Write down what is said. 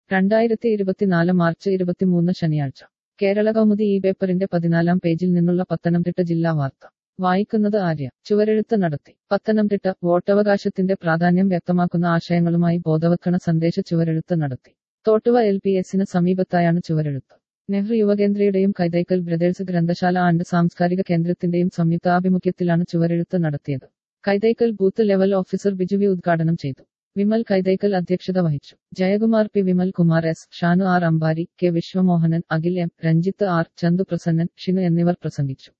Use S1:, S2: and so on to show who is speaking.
S1: രണ്ടായിരത്തി ഇരുപത്തിനാല് മാർച്ച് ഇരുപത്തിമൂന്ന് ശനിയാഴ്ച കേരള കൗമുദി ഈ പേപ്പറിന്റെ പതിനാലാം പേജിൽ നിന്നുള്ള പത്തനംതിട്ട ജില്ലാ വാർത്ത വായിക്കുന്നത് ആര്യ ചുവരെഴുത്ത് നടത്തി പത്തനംതിട്ട വോട്ടവകാശത്തിന്റെ പ്രാധാന്യം വ്യക്തമാക്കുന്ന ആശയങ്ങളുമായി ബോധവത്കരണ സന്ദേശ ചുവരെഴുത്ത് നടത്തി തോട്ടുവ എൽ പി എസിന് സമീപത്തായാണ് ചുവരെഴുത്ത് നെഹ്റു യുവകേന്ദ്രയുടെയും കൈതൈക്കൽ ബ്രദേഴ്സ് ഗ്രന്ഥശാല ആൻഡ് സാംസ്കാരിക കേന്ദ്രത്തിന്റെയും സംയുക്താഭിമുഖ്യത്തിലാണ് ചുവരെഴുത്ത് നടത്തിയത് കൈതൈക്കൽ ബൂത്ത് ലെവൽ ഓഫീസർ ബിജുവി ഉദ്ഘാടനം ചെയ്തു വിമൽ കൈതൈക്കൽ അധ്യക്ഷത വഹിച്ചു Jayakumar P Vimal Kumar S Shanu R Ambari K Viswamohanan Akhil M Ranjith R Chandu Prasannan Shinu എന്നിവർ പ്രസംഗിച്ചു